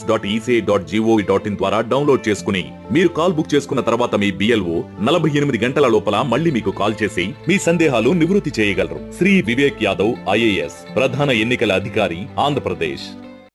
Dot ECI dot GOV dot IN ద్వారా download చేసుకుని మీరు కాల్ బుక్ చేసుకున్న తర్వాత మీ బిఎల్ఓ నలభై ఎనిమిది గంటల లోపల మళ్ళీ మీకు కాల్ చేసి మీ సందేహాలు నివృత్తి చేయగలరు శ్రీ వివేక్ యాదవ్ ఐఏఎస్ ప్రధాన ఎన్నికల అధికారి ఆంధ్రప్రదేశ్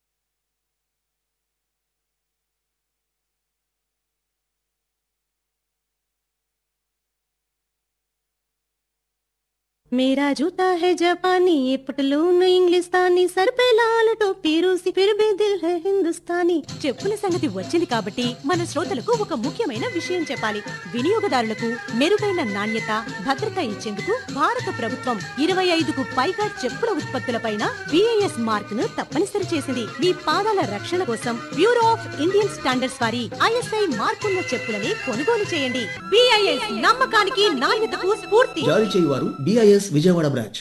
मेरा जूता है जापानी ये पटलून इंग्लिस्तानी सर पे लाल टोपी रूसी फिर भी दिल है हिंदुस्तानी చెప్పుల సంగతి వచ్చింది కాబట్టి మన శ్రోతలకు ఒక ముఖ్యమైన విషయం చెప్పాలి వినియోగదారులకు మెరుగైన నాణ్యత భద్రత ఇచ్చేందుకు భారత ప్రభుత్వం ఇరవై ఐదుకు పైగా చెప్పుల ఉత్పత్తులపైన బిఐఎస్ మార్క్ ను తప్పనిసరి చేసింది మీ పాదాల రక్షణ కోసం బ్యూరో ఆఫ్ ఇండియన్ స్టాండర్డ్స్ వారి ఐఎస్ఐ మార్కున్న చెప్పులని కొనుగోలు చేయండి బిఐఎస్ నమ్మకానికి నాణ్యతకు స్ఫూర్తి జారీ చేయువారు DIS Vijayawada branch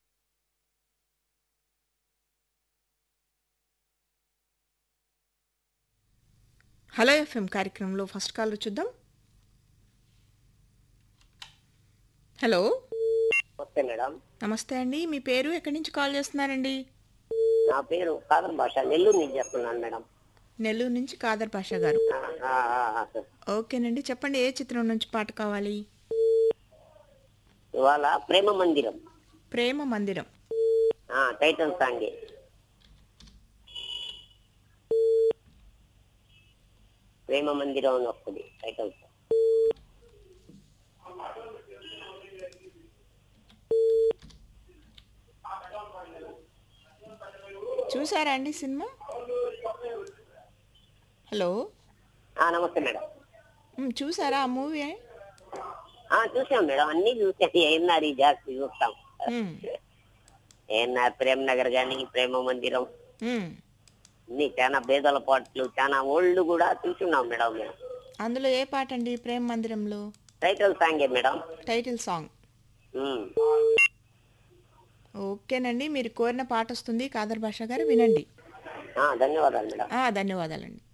hello FM కార్యక్రమంలో ఫస్ట్ కాల్ చూద్దాం హలో నమస్తే మేడం నమస్తే అండి మీ పేరు ఎక్కడి నుంచి కాల్ చేస్తున్నారండి నా పేరు కాదర్ భాష నెల్లూరు నుంచి చేస్తున్నాను మేడం నెల్లూరు నుంచి కాదర్ పాషా గారు ఆ, ఆ, ఆ, ఆ, సార్. ఓకేనండి చెప్పండి ఏ చిత్రం నుంచి పాట కావాలి ఇవాళ ప్రేమ మందిరం ప్రేమ మందిరం ఆ, టైటల్ సాంగ్ ప్రేమ మందిరం అని వస్తుంది టైటల్ సాంగ్ చూసారా అండి సినిమా హలో ఆ, నమస్తే మేడం మ్, చూసారా ఆ మూవీ ఆ, చూసాం మేడం అన్ని చూసాం ఏఎన్ఆర్ జాస్తి చూస్తాం ఏఎన్ఆర్ ప్రేమ్ నగర్ కానీ ప్రేమ మందిరం అన్ని చాలా భేదాల పాటలు చాలా ఓల్డ్ కూడా చూసున్నాం మేడం మేము అందులో ఏ పాట అండి ప్రేమ మందిరంలో టైటిల్ సాంగే మేడం టైటిల్ సాంగ్ ఉమ్. ఓకేనండి మీరు కోరిన పాట వస్తుంది కాదర్ భాష గారు వినండి ఆ, ధన్యవాదాలు మేడం ఆ, ధన్యవాదాలండి